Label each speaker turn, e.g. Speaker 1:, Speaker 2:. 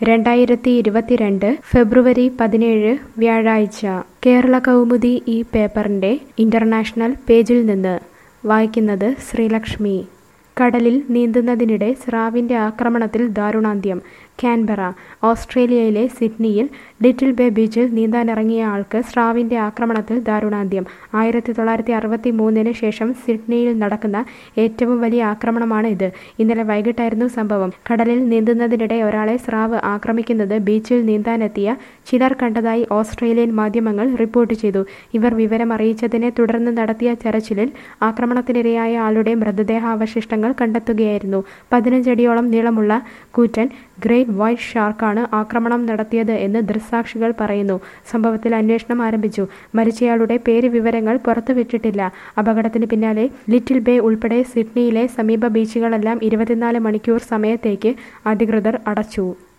Speaker 1: രണ്ടായിരത്തി ഇരുപത്തിരണ്ട് ഫെബ്രുവരി പതിനേഴ് വ്യാഴാഴ്ച കേരള കൗമുദി ഈ പേപ്പറിൻ്റെ ഇൻ്റർനാഷണൽ പേജിൽ നിന്ന് വായിക്കുന്നത് ശ്രീലക്ഷ്മി കടലിൽ നീന്തുന്നതിനിടെ സ്രാവിൻ്റെ ആക്രമണത്തിൽ ദാരുണാന്ത്യം കാൻബറ ഓസ്ട്രേലിയയിലെ സിഡ്നിയിൽ ലിറ്റിൽ ബേ ബീച്ചിൽ നീന്താനിറങ്ങിയ ആൾക്ക് സ്രാവിൻ്റെ ആക്രമണത്തിൽ ദാരുണാന്ത്യം ആയിരത്തി തൊള്ളായിരത്തി അറുപത്തി മൂന്നിന് ശേഷം സിഡ്നിയിൽ നടക്കുന്ന ഏറ്റവും വലിയ ആക്രമണമാണ് ഇത് ഇന്നലെ വൈകിട്ടായിരുന്നു സംഭവം കടലിൽ നീന്തുന്നതിനിടെ ഒരാളെ സ്രാവ് ആക്രമിക്കുന്നത് ബീച്ചിൽ നീന്താനെത്തിയ ചിലർ കണ്ടതായി ഓസ്ട്രേലിയൻ മാധ്യമങ്ങൾ റിപ്പോർട്ട് ചെയ്തു ഇവർ വിവരം അറിയിച്ചതിനെ തുടർന്ന് നടത്തിയ തെരച്ചിലിൽ ആക്രമണത്തിനിരയായ ആളുടെ മൃതദേഹാവശിഷ്ടങ്ങൾ കണ്ടെത്തുകയായിരുന്നു പതിനഞ്ചടിയോളം നീളമുള്ള കൂറ്റൻ ഗ്രേറ്റ് വൈറ്റ് ഷാർക്കാണ് ആക്രമണം നടത്തിയത് എന്ന് ദൃക്സാക്ഷികൾ പറയുന്നു സംഭവത്തിൽ അന്വേഷണം ആരംഭിച്ചു മരിച്ചയാളുടെ പേര് വിവരങ്ങൾ പുറത്തുവിട്ടിട്ടില്ല അപകടത്തിന് പിന്നാലെ ലിറ്റിൽ ബേ ഉൾപ്പെടെ സിഡ്നിയിലെ സമീപ ബീച്ചുകളെല്ലാം ഇരുപത്തിനാല് മണിക്കൂർ സമയത്തേക്ക് അധികൃതർ അടച്ചു